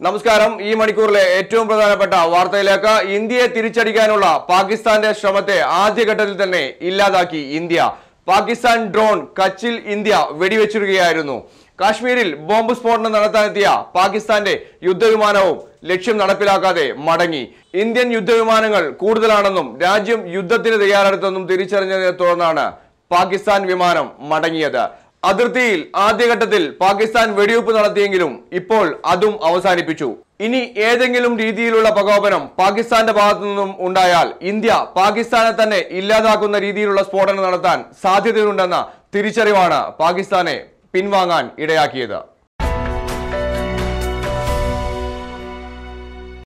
നമസ്കാരം ഈ മണിക്കൂറിലെ ഏറ്റവും പ്രധാനപ്പെട്ട വാർത്തയിലേക്ക് ഇന്ത്യയെ തിരിച്ചടിക്കാനുള്ള പാകിസ്ഥാന്റെ ശ്രമത്തെ ആദ്യഘട്ടത്തിൽ തന്നെ ഇല്ലാതാക്കി ഇന്ത്യ പാകിസ്ഥാൻ ഡ്രോൺ കച്ചിൽ ഇന്ത്യ വെടിവെച്ചിടുകയായിരുന്നു കാശ്മീരിൽ ബോംബ് സ്ഫോടനം നടത്താനെത്തിയ പാകിസ്ഥാന്റെ യുദ്ധവിമാനവും ലക്ഷ്യം നടപ്പിലാക്കാതെ മടങ്ങി ഇന്ത്യൻ യുദ്ധവിമാനങ്ങൾ കൂടുതലാണെന്നും രാജ്യം യുദ്ധത്തിന് തയ്യാറെടുത്തെന്നും തിരിച്ചറിഞ്ഞതിനെ തുടർന്നാണ് പാകിസ്ഥാൻ വിമാനം മടങ്ങിയത് അതിർത്തിയിൽ ആദ്യഘട്ടത്തിൽ പാകിസ്ഥാൻ വെടിവെപ്പ് നടത്തിയെങ്കിലും ഇപ്പോൾ അതും അവസാനിപ്പിച്ചു ഇനി ഏതെങ്കിലും രീതിയിലുള്ള പ്രകോപനം പാകിസ്ഥാന്റെ ഭാഗത്തു നിന്നും ഉണ്ടായാൽ ഇന്ത്യ പാകിസ്ഥാനെ തന്നെ ഇല്ലാതാക്കുന്ന രീതിയിലുള്ള സ്ഫോടനം നടത്താൻ സാധ്യതയുണ്ടെന്ന തിരിച്ചറിവാണ് പാകിസ്ഥാനെ പിൻവാങ്ങാൻ ഇടയാക്കിയത്